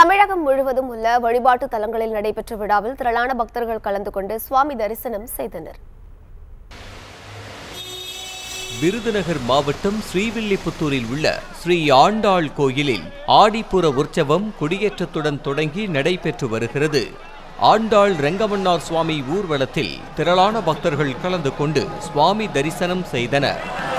தமிழகம் முழுவதும் உள்ள வழிபாட்டு தலங்களில் நடைபெற்ற விழாவில் திரளான பக்தர்கள் கலந்து கொண்டு சுவாமி தரிசனம் செய்தனர் விருதுநகர் மாவட்டம் ஸ்ரீவில்லிபுத்தூரில் உள்ள ஸ்ரீ ஆண்டாள் கோயிலில் ஆடிப்புற உற்சவம் கொடியேற்றத்துடன் தொடங்கி நடைபெற்று வருகிறது ஆண்டாள் ரெங்கமன்னார் சுவாமி ஊர்வலத்தில் திரளான பக்தர்கள் கலந்து கொண்டு சுவாமி தரிசனம் செய்தனர்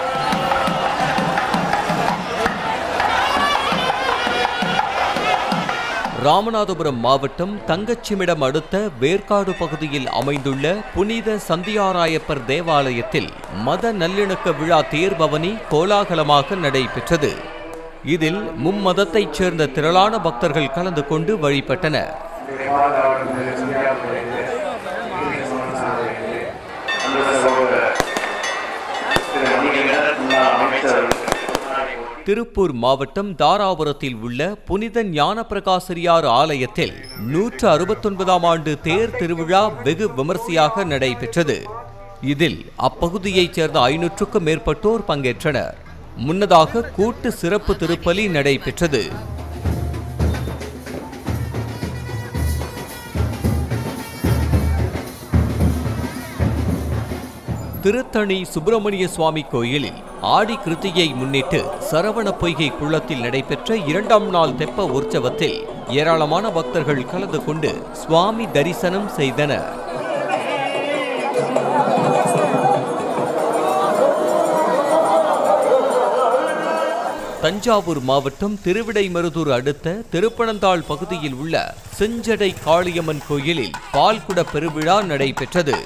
ராமநாதபுரம் மாவட்டம் தங்கச்சிமிடம் அடுத்த வேர்க்காடு பகுதியில் அமைந்துள்ள புனித சந்தியாராயப்பர் தேவாலயத்தில் மத நல்லிணக்க விழா தேர்பவனி கோலாகலமாக நடைபெற்றது இதில் மும்மதத்தைச் சேர்ந்த திரளான பக்தர்கள் கலந்து கொண்டு வழிபட்டனர் திருப்பூர் மாவட்டம் தாராபுரத்தில் உள்ள புனித ஞானப்பிரகாசரியார் ஆலயத்தில் நூற்று அறுபத்தொன்பதாம் ஆண்டு தேர் திருவிழா வெகு விமர்சையாக நடைபெற்றது இதில் அப்பகுதியைச் சேர்ந்த ஐநூற்றுக்கும் மேற்பட்டோர் பங்கேற்றனர் முன்னதாக கூட்டு சிறப்பு திருப்பலி நடைபெற்றது திருத்தணி சுப்பிரமணிய சுவாமி கோயிலில் ஆடி கிருத்தியை முன்னிட்டு சரவண பொய்கை குளத்தில் நடைபெற்ற இரண்டாம் நாள் தெப்ப உற்சவத்தில் ஏராளமான பக்தர்கள் கலந்து கொண்டு சுவாமி தரிசனம் செய்தனர் தஞ்சாவூர் மாவட்டம் திருவிடைமருதூர் அடுத்த திருப்பனந்தாள் பகுதியில் உள்ள செஞ்சடை காளியம்மன் கோயிலில் பால்குட பெருவிழா நடைபெற்றது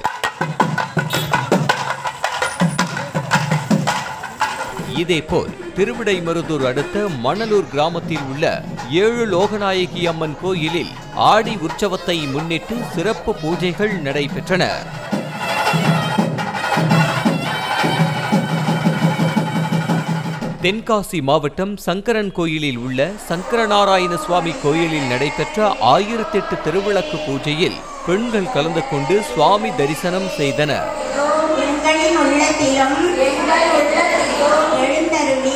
இதேபோல் திருவிடைமருதூர் அடுத்த மணலூர் கிராமத்தில் உள்ள ஏழு லோகநாயகி அம்மன் கோயிலில் ஆடி உற்சவத்தை முன்னிட்டு சிறப்பு பூஜைகள் நடைபெற்றன தென்காசி மாவட்டம் சங்கரன் கோயிலில் உள்ள சங்கரநாராயண சுவாமி கோயிலில் நடைபெற்ற ஆயிரத்தெட்டு திருவிளக்கு பூஜையில் பெண்கள் கலந்து கொண்டு சுவாமி தரிசனம் செய்தனர் எங்களின் உள்ளத்திலும் எழுந்தருளி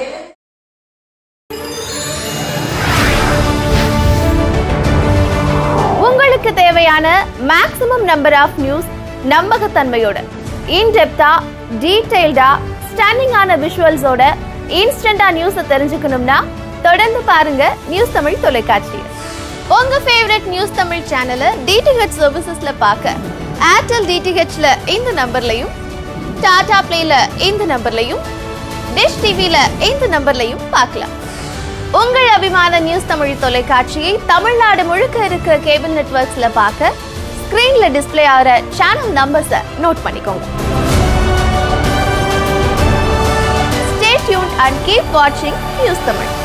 உங்களுக்கு தேவையான மேக்ஸிமம் நம்பர் ஆஃப் நியூஸ் நம்பகத்தன்மையோட இன்டெப்தா டீடைல்டா ஸ்டன்னிங்கான விஷுவல்ஸோட இன்ஸ்டண்டா நியூஸை தெரிஞ்சுக்கணும்னா தொடர்ந்து பாருங்க நியூஸ் தமிழ் தொலைக்காட்சி உங்க ஃபேவரட் நியூஸ் தமிழ் சேனலை டிடிஹெச் சர்வீசஸ்ல பார்க்க ஏர்டெல் டிடிஹெச்ல இந்த நம்பர்லையும் டாடா பிளேல இந்த நம்பர்லையும் டிஷ் டிவில இந்த நம்பர்லையும் பார்க்கலாம் உங்கள் அபிமான நியூஸ் தமிழ் தொலைக்காட்சியை தமிழ்நாடு முழுக்க இருக்க கேபிள் நெட்வொர்க்ஸ்ல பார்க்க ஸ்கிரீன்ல டிஸ்ப்ளே ஆகிற சேனல் நம்பர்ஸை நோட் பண்ணிக்கோங்க ஸ்டே டியூன் அண்ட் கீப் வாட்சிங் நியூஸ் தமிழ்